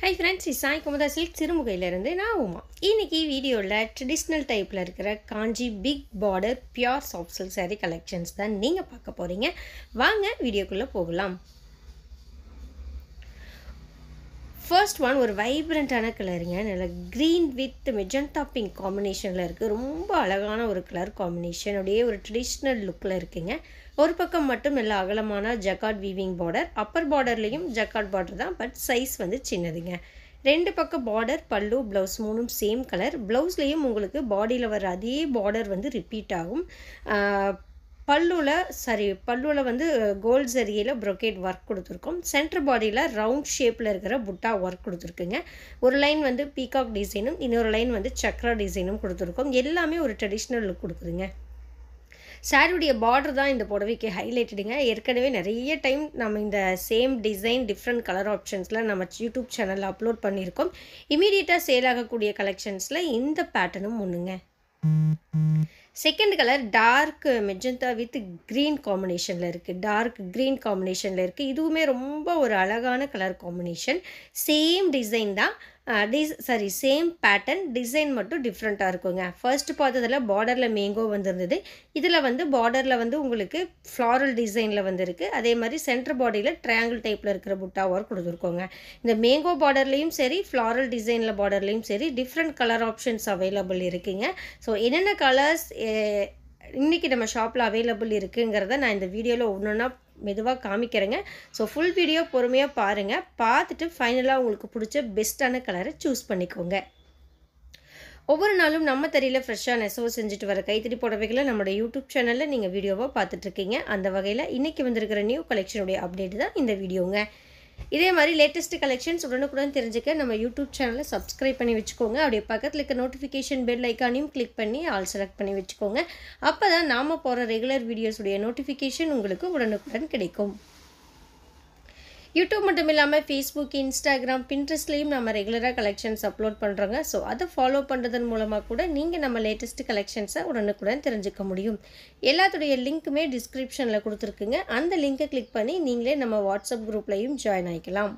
hi friends இது Sai Kumudha silk சிறுமுகையிலேருந்து நான் உமா இன்னைக்கு வீடியோவில் ட்ரெடிஷ்னல் டைப்பில் இருக்கிற Kanchi big border pure soft silk saree collections தான் நீங்கள் பார்க்க போகிறீங்க வாங்க வீடியோக்குள்ளே போகலாம் ஃபர்ஸ்ட் ஒன் ஒரு வைப்ரண்ட்டான கலருங்க நல்ல க்ரீன் வித் மெஜந்தா பிங்க் காம்பினேஷனில் இருக்குது ரொம்ப அழகான ஒரு கலர் காம்பினேஷன் அப்படியே ஒரு ட்ரெடிஷ்னல் லுக்கில் இருக்குங்க ஒரு பக்கம் மட்டும் நல்ல அகலமான ஜக்காட் வீவிங் பார்டர் அப்பர் பார்டர்லேயும் ஜக்காட் பார்டர் தான் பட் சைஸ் வந்து சின்னதுங்க ரெண்டு பக்கம் பார்டர் பல்லு ப்ளவுஸ் மூணும் சேம் கலர் ப்ளவுஸ்லேயும் உங்களுக்கு பாடியில் வர அதே பார்டர் வந்து ரிப்பீட் ஆகும் பல்லுவில் சாரி பல்லுவில் வந்து கோல்ட் சரியில் ப்ரொக்கேட் ஒர்க் கொடுத்துருக்கோம் சென்டர் பாடியில் ரவுண்ட் ஷேப்பில் இருக்கிற புட்டா ஒர்க் கொடுத்துருக்குங்க ஒரு லைன் வந்து பீகாக் டிசைனும் இன்னொரு லைன் வந்து சக்ரா டிசைனும் கொடுத்துருக்கோம் எல்லாமே ஒரு ட்ரெடிஷ்னல் லுக் கொடுக்குதுங்க சாரியுடைய பார்டர் தான் இந்த புடவைக்கு ஹைலைட்டடுங்க ஏற்கனவே நிறைய டைம் நம்ம இந்த சேம் டிசைன் டிஃப்ரெண்ட் கலர் ஆப்ஷன்ஸில் நம்ம யூடியூப் சேனலில் அப்லோட் பண்ணியிருக்கோம் இமீடியட்டாக சேல் ஆகக்கூடிய கலெக்ஷன்ஸில் இந்த பேட்டர்னும் ஒன்றுங்க second colour dark magenta with green காம்பினேஷனில் இருக்குது டார்க் க்ரீன் காம்பினேஷனில் இருக்குது இதுவுமே ரொம்ப ஒரு அழகான கலர் காம்பினேஷன் சேம் டிசைன் தான் this sari same pattern design மட்டும் டிஃப்ரெண்ட்டாக இருக்குங்க ஃபர்ஸ்ட் பார்த்ததில் பார்டரில் மேங்கோ வந்திருந்தது இதில் வந்து பார்டரில் வந்து உங்களுக்கு ஃப்ளாரல் டிசைனில் வந்திருக்கு அதே மாதிரி சென்டர் பாடியில் ட்ரையாங்கிள் டைப்பில் இருக்கிற புட்டா ஒர்க் கொடுத்துருக்கோங்க இந்த மேங்கோ பார்டர்லேயும் சரி ஃப்ளாரல் டிசைனில் பார்டர்லேயும் சரி டிஃப்ரெண்ட் கலர் ஆப்ஷன்ஸ் அவைலபிள் இருக்குங்க ஸோ என்னென்ன கலர்ஸ் இன்றைக்கி நம்ம ஷாப்பில் அவைலபிள் இருக்குங்கிறத நான் இந்த வீடியோவில் ஒன்று ஒன்றா மெதுவாக காமிக்கிறேங்க ஸோ ஃபுல் வீடியோ பொறுமையாக பாருங்கள் பார்த்துட்டு ஃபைனலாக உங்களுக்கு பிடிச்ச பெஸ்ட்டான கலரை சூஸ் பண்ணிக்கோங்க ஒவ்வொரு நாளும் நம்ம தெரியல ஃப்ரெஷ்ஷாக நெசவு செஞ்சுட்டு வர கைத்தறி புடவைகளை நம்மளோட யூடியூப் சேனலில் நீங்கள் வீடியோவாக பார்த்துட்ருக்கீங்க அந்த வகையில் இன்றைக்கி வந்திருக்கிற நியூ கலெக்ஷனுடைய அப்டேட் தான் இந்த வீடியோங்க இதே மாதிரி லேட்டஸ்ட் கலெக்ஷன்ஸ் உடனுக்குடன் தெரிஞ்சுக்க நம்ம யூடியூப் சேனலை சப்ஸ்கிரைப் பண்ணி வச்சுக்கோங்க அப்படியே பக்கத்தில் இருக்க நோட்டிஃபிகேஷன் பெல் ஐக்கானையும் கிளிக் பண்ணி ஆல் செலக்ட் பண்ணி வச்சுக்கோங்க அப்போ தான் நாம் போகிற ரெகுலர் வீடியோஸுடைய நோட்டிஃபிகேஷன் உங்களுக்கு உடனுக்குடன் கிடைக்கும் யூடியூப் மட்டும் இல்லாமல் ஃபேஸ்புக் இன்ஸ்டாகிராம் பின்ட்ரெஸ்ட்லேயும் நம்ம ரெகுலராக கலெக்ஷன்ஸ் அப்லோட் பண்ணுறோங்க ஸோ அதை ஃபாலோ பண்ணுறதன் மூலமாக கூட நீங்கள் நம்ம லேட்டஸ்ட் கலெக்ஷன்ஸை உடனுக்குடன் தெரிஞ்சுக்க முடியும் எல்லாத்துடைய லிங்க்குமே டிஸ்கிரிப்ஷனில் கொடுத்துருக்குங்க அந்த லிங்க்கை கிளிக் பண்ணி நீங்களே நம்ம வாட்ஸ்அப் குரூப்லையும் ஜாயின் ஆகிக்கலாம்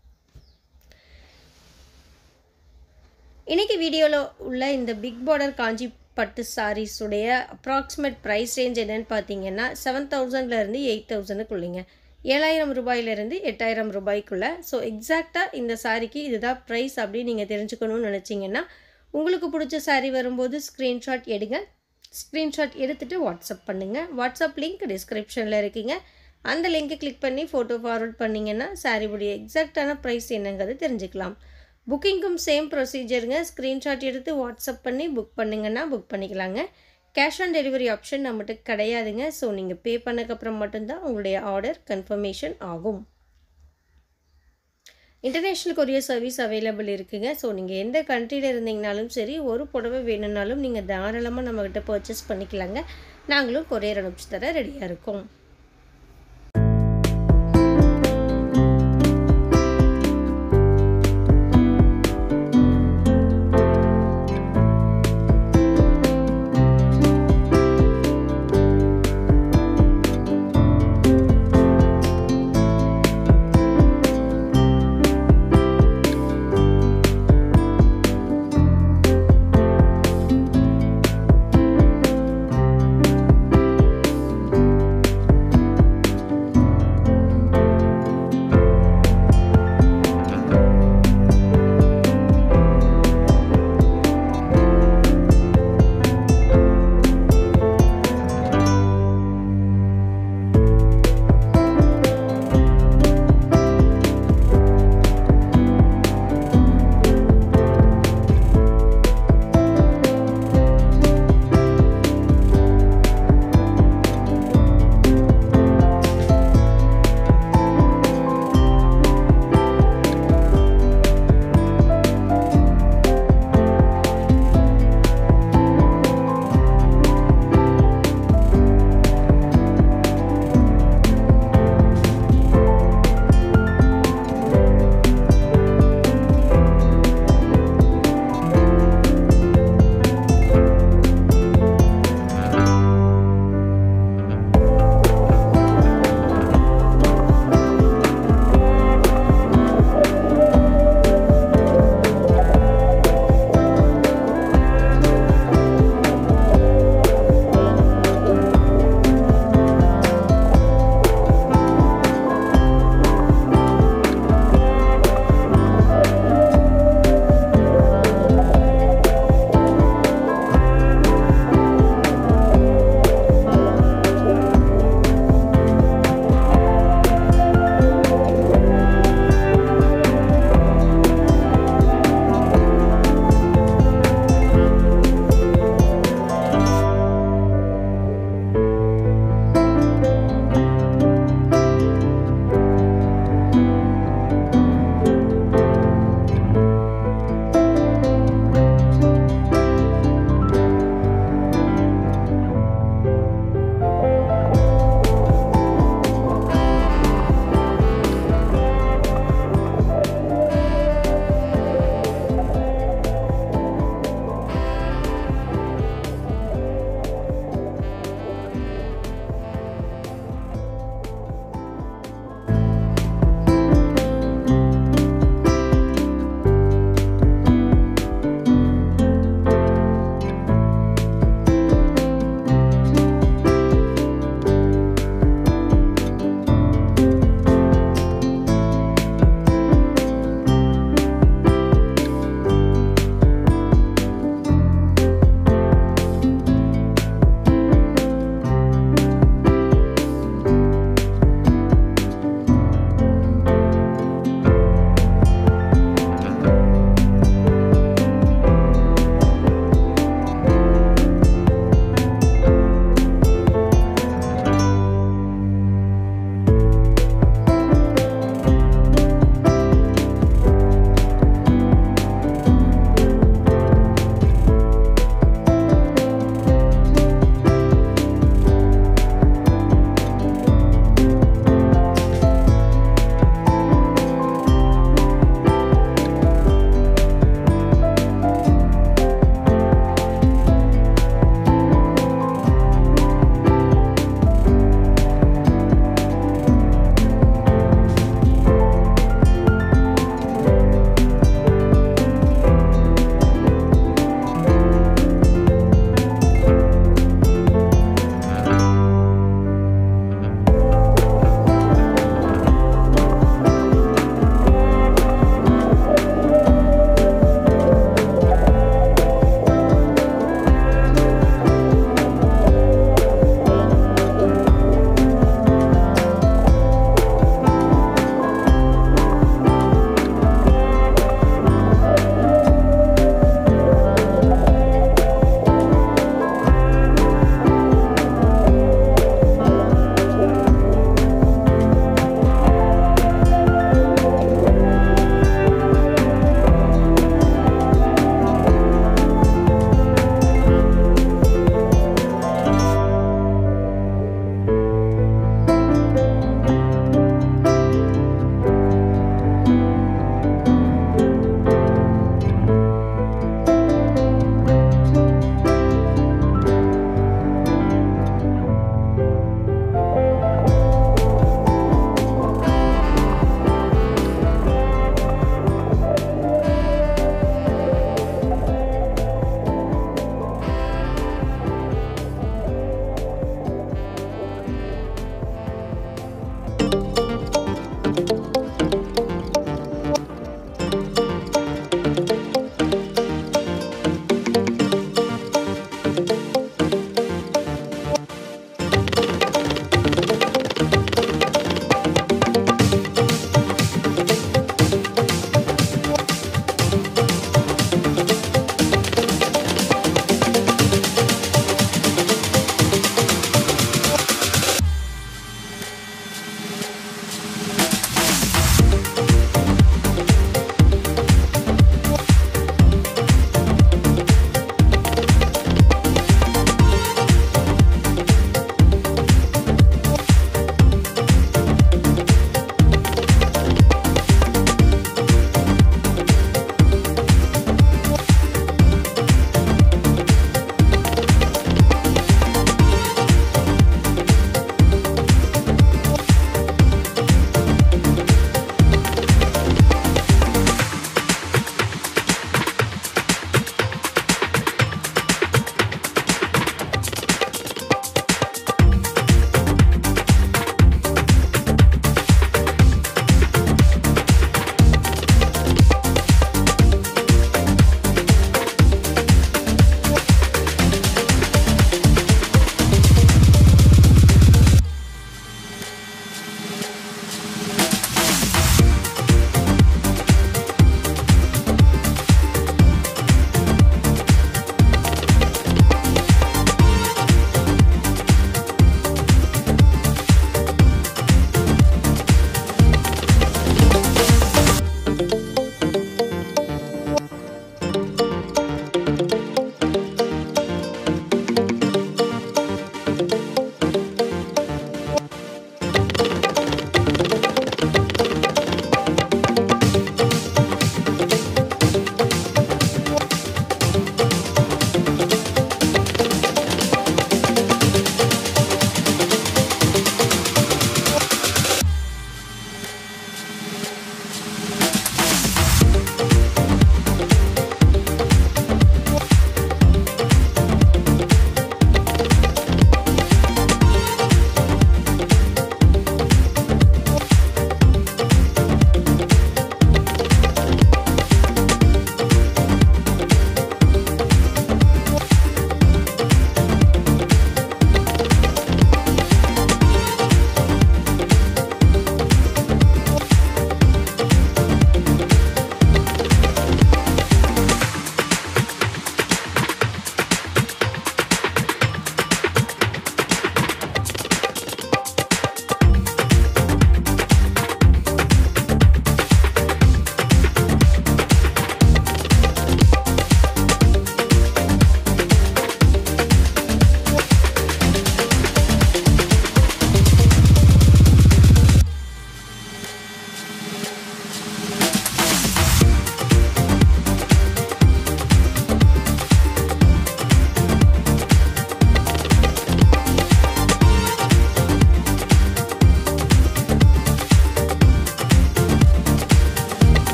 இன்றைக்கி வீடியோவில் உள்ள இந்த பிக் பார்டர் காஞ்சி பட்டு சாரீஸுடைய அப்ராக்சிமேட் ப்ரைஸ் ரேஞ்ச் என்னென்னு பார்த்தீங்கன்னா செவன் தௌசண்ட்லேருந்து எயிட் தௌசண்ட்க்குள்ளேங்க ஏழாயிரம் ரூபாயிலிருந்து எட்டாயிரம் ரூபாய்க்குள்ளே ஸோ எக்ஸாக்டாக இந்த சாரிக்கு இதுதான் ப்ரைஸ் அப்படின்னு நீங்கள் தெரிஞ்சுக்கணும்னு நினச்சிங்கன்னா உங்களுக்கு பிடிச்ச சாரீ வரும்போது ஸ்க்ரீன்ஷாட் எடுங்க ஸ்க்ரீன்ஷாட் எடுத்துகிட்டு வாட்ஸ்அப் பண்ணுங்கள் வாட்ஸ்அப் லிங்க் டிஸ்கிரிப்ஷனில் இருக்கீங்க அந்த லிங்க்கை கிளிக் பண்ணி ஃபோட்டோ ஃபார்வர்ட் பண்ணிங்கன்னா சாரியுடைய எக்ஸாக்டான ப்ரைஸ் என்னங்கிறது தெரிஞ்சுக்கலாம் புக்கிங்க்கும் சேம் ப்ரொசீஜருங்க ஸ்க்ரீன்ஷாட் எடுத்து வாட்ஸ்அப் பண்ணி புக் பண்ணிங்கன்னா புக் பண்ணிக்கலாங்க கேஷ் ஆன் டெலிவரி ஆப்ஷன் நம்மகிட்ட கிடையாதுங்க ஸோ நீங்கள் பே பண்ணக்கப்புறம் மட்டும்தான் உங்களுடைய ஆர்டர் கன்ஃபர்மேஷன் ஆகும் இன்டர்நேஷ்னல் கொரியர் சர்வீஸ் அவைலபிள் இருக்குங்க ஸோ நீங்கள் எந்த கண்ட்ரியில் இருந்தீங்கனாலும் சரி ஒரு புடவை வேணும்னாலும் நீங்கள் தாராளமாக நம்மக்கிட்ட பர்ச்சேஸ் பண்ணிக்கலாங்க நாங்களும் கொரியர் அனுப்பிச்சு தர ரெடியாக இருக்கோம்